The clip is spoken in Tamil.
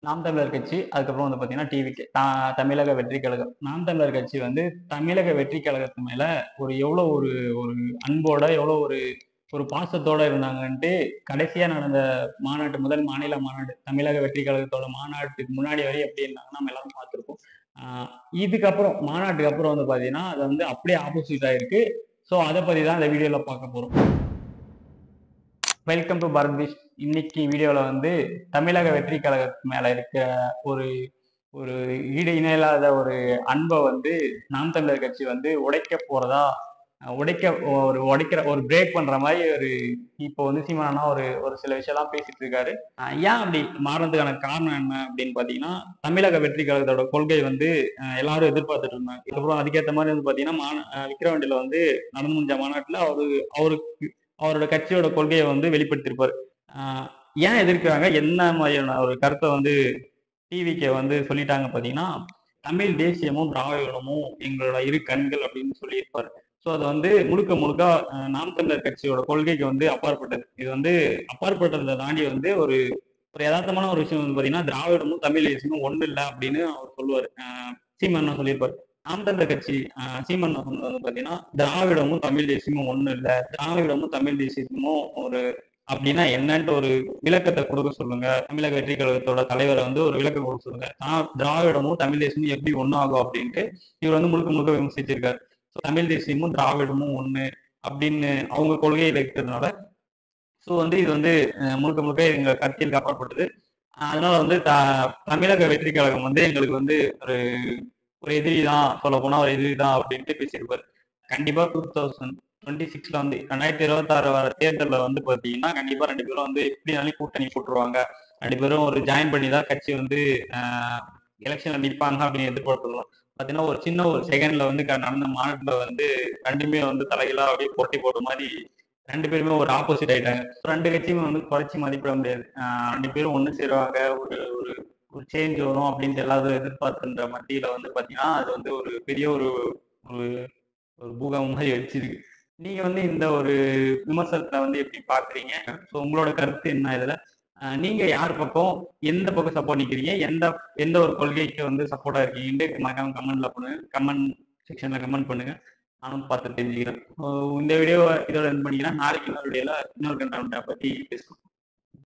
நாம் தமிழர் கட்சி அதுக்கப்புறம் வந்து பார்த்தீங்கன்னா டிவிக்கு தமிழக வெற்றி கழகம் நாம் தமிழர் கட்சி வந்து தமிழக வெற்றி கழகத்து மேல ஒரு எவ்வளோ ஒரு ஒரு அன்போட எவ்வளோ ஒரு ஒரு பாசத்தோட இருந்தாங்கன்ட்டு கடைசியா நடந்த மாநாட்டு முதல் மாநில மாநாடு தமிழக வெற்றி கழகத்தோட மாநாட்டுக்கு முன்னாடி வரை எப்படி இருந்தாங்கன்னா நம்ம எல்லாரும் பார்த்துருப்போம் ஆஹ் இதுக்கப்புறம் மாநாட்டுக்கு அப்புறம் வந்து பார்த்தீங்கன்னா அது வந்து அப்படியே ஆப்போசிட் ஆயிருக்கு ஸோ அதை பத்தி தான் இந்த வீடியோல பார்க்க போறோம் வெல்கம் டு பாரத் பீச் இன்னைக்கு வீடியோல வந்து தமிழக வெற்றி கழகத்து மேல இருக்கிற ஒரு ஒரு ஈடு இணையில்லாத ஒரு அன்பை வந்து நாம் தமிழர் கட்சி வந்து உடைக்க போறதா அஹ் உடைக்க ஒரு உடைக்கிற ஒரு பிரேக் பண்ற மாதிரி ஒரு இப்போ வந்து சீமானா ஒரு ஒரு சில விஷயம்லாம் பேசிட்டு இருக்காரு அஹ் ஏன் அப்படி மாறினதுக்கான காரணம் என்ன அப்படின்னு பாத்தீங்கன்னா தமிழக வெற்றி கழகத்தோட கொள்கை வந்து அஹ் எல்லாரும் எதிர்பார்த்துட்டு இருந்தாங்க அதுக்கப்புறம் அதுக்கேற்ற மாதிரி வந்து பாத்தீங்கன்னா மான அஹ் விக்கிரவாண்டியில வந்து நடந்து முடிஞ்ச மாநாட்டுல அவரு அவருக்கு அவரோட கட்சியோட கொள்கையை வந்து வெளிப்படுத்தியிருப்பாரு ஆஹ் ஏன் எதிர்க்கிறாங்க என்ன மாதிரியான ஒரு கருத்தை வந்து டிவிக்கு வந்து சொல்லிட்டாங்க பாத்தீங்கன்னா தமிழ் தேசியமும் திராவிடமும் எங்களோட இரு கண்கள் அப்படின்னு சொல்லியிருப்பாரு ஸோ அது வந்து முழுக்க முழுக்க ஆஹ் நாம் தமிழர் கட்சியோட கொள்கைக்கு வந்து அப்பாற்பட்டது இது வந்து அப்பாற்பட்டதை தாண்டி வந்து ஒரு ஒரு யதார்த்தமான ஒரு விஷயம் வந்து பாத்தீங்கன்னா திராவிடமும் தமிழ் தேசியமும் ஒண்ணு இல்லை அப்படின்னு அவர் சொல்லுவார் சீமன் சொல்லியிருப்பாரு நாம் தமிழர் கட்சி ஆஹ் சீமன் சொன்னது வந்து பாத்தீங்கன்னா திராவிடமும் தமிழ் தேசியமும் ஒண்ணு இல்லை திராவிடமும் தமிழ் தேசியமும் ஒரு அப்படின்னா என்னன்ட்டு ஒரு விளக்கத்தை கொடுக்க சொல்லுங்க தமிழக வெற்றி கழகத்தோட தலைவரை வந்து ஒரு விளக்கம் கொடுக்க சொல்லுங்க தா- திராவிடமும் தமிழ் தேசியமும் எப்படி ஒன்றாகும் அப்படின்ட்டு இவர் வந்து முழுக்க முழுக்க விமர்சிச்சிருக்காரு ஸோ தமிழ் தேசியமும் திராவிடமும் ஒண்ணு அப்படின்னு அவங்க கொள்கையில இருக்கிறதுனால ஸோ வந்து இது வந்து அஹ், முழுக்க முழுக்க எங்க கருத்தியலுக்கு அப்பாற்பட்டது அஹ் அதனால வந்து த- தமிழக வெற்றி கழகம் வந்து எங்களுக்கு வந்து ஒரு ஒரு எதிரி தான் சொல்ல போனா ஒரு எதிரி தான் அப்படின்ட்டு பேசியிருப்பாரு கண்டிப்பா டூ தௌசண்ட் டுவெண்ட்டி சிக்ஸ்ல வந்து ரெண்டாயிரத்தி இருபத்தாறு வர தேர்தலில் வந்து பாத்தீங்கன்னா கண்டிப்பா ரெண்டு பேரும் வந்து எப்படினாலும் கூட்டணி போட்டுருவாங்க ரெண்டு பேரும் ஒரு ஜாயின் பண்ணி தான் கட்சி வந்து எலெக்ஷன்ல நிற்பாங்க அப்படின்னு எதிர்பார்த்துருவோம் பாத்தீங்கன்னா ஒரு சின்ன ஒரு செகண்ட்ல வந்து க- நடந்த மாநாட்டுல வந்து ரெண்டுமே வந்து தலைகளா அப்படியே போட்டி போட்ட மாதிரி ரெண்டு பேருமே ஒரு ஆப்போசிட் ஆயிட்டாங்க ரெண்டு கட்சியுமே வந்து குறைச்சி மதிப்பிட முடியாது ஆஹ் ரெண்டு பேரும் ஒண்ணு சேருவாங்க ஒரு ஒரு ஒரு சேஞ்ச் வரும் அப்படின்ட்டு எல்லாரும் எதிர்பார்க்கின்ற மத்தியில வந்து பாத்தீங்கன்னா அது வந்து ஒரு பெரிய ஒரு ஒரு ஒரு பூகம்பம் மாதிரி வச்சிருக்கு நீங்க வந்து இந்த ஒரு விமர்சனத்தை வந்து எப்படி பாக்குறீங்க ஸோ உங்களோட கருத்து என்ன இதுல ஆஹ் நீங்க யார் பக்கம் எந்த பக்கம் சப்போர்ட் நிக்கிறீங்க எந்த எந்த ஒரு கொள்கைக்கு வந்து சப்போர்ட்டா இருக்கீங்கன்னு மறக்காம கமெண்ட்ல பண்ணுங்க கமெண்ட் செக்ஷன்ல கமெண்ட் பண்ணுங்க நானும் பார்த்து தெரிஞ்சுக்கிறேன் So, இந்த வீடியோ இதோட என் பண்ணிக்கிறேன் நாளைக்கு இன்னொரு வீடியோல இன்னொரு கண்டென்ட்டை பத்தி பேசுவோம்